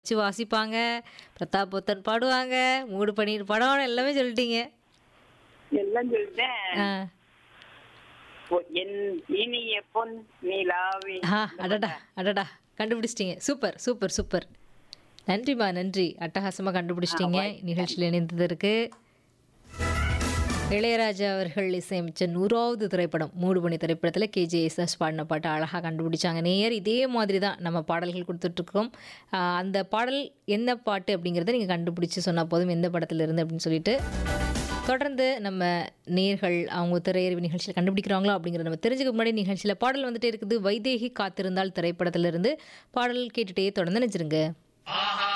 வச்சு வாசிப்பாங்க பிரதாப் போத்தன் பாடுவாங்க மூடு பன்னீர் படம் எல்லாமே சொல்லிட்டீங்க எல்லாம் சொல்லிட்டேன் ஆ பொ- என் இனிய பொன் நிலாவே ஆ அடடா அடடா கண்டுபிடிச்சிட்டீங்க சூப்பர் சூப்பர் சூப்பர் நன்றிம்மா நன்றி அட்டகாசமாக கண்டுபிடிச்சிட்டீங்க நிகழ்ச்சியில் இணைந்ததற்கு இளையராஜா அவர்கள் இசையமைச்ச நூறாவது திரைப்படம் மூடுபனி திரைப்படத்தில் கேஜே எஸ்எஸ் பாடின பாட்டு அழகாக கண்டுபிடிச்சாங்க நேயர் இதே மாதிரி தான் நம்ம பாடல்கள் கொடுத்துட்ருக்கோம் ஆஹ் அந்த பாடல் என்ன பாட்டு அப்படிங்கிறத நீங்கள் கண்டுபிடிச்சி சொன்னால் போதும் எந்த படத்துல இருந்து அப்படின்னு சொல்லிட்டு தொடர்ந்து நம்ம நேர்கள் அவங்க திரையறிவு நிகழ்ச்சியில் கண்டுபிடிக்கிறாங்களோ அப்படிங்கிறத நம்ம தெரிஞ்சுக்க முன்னாடி நிகழ்ச்சியில் பாடல் வந்துட்டே இருக்குது வைதேகி காத்திருந்தால் திரைப்படத்திலிருந்து பாடல் கேட்டுட்டே தொடர்ந்து நினைச்சிருங்க ஆஹா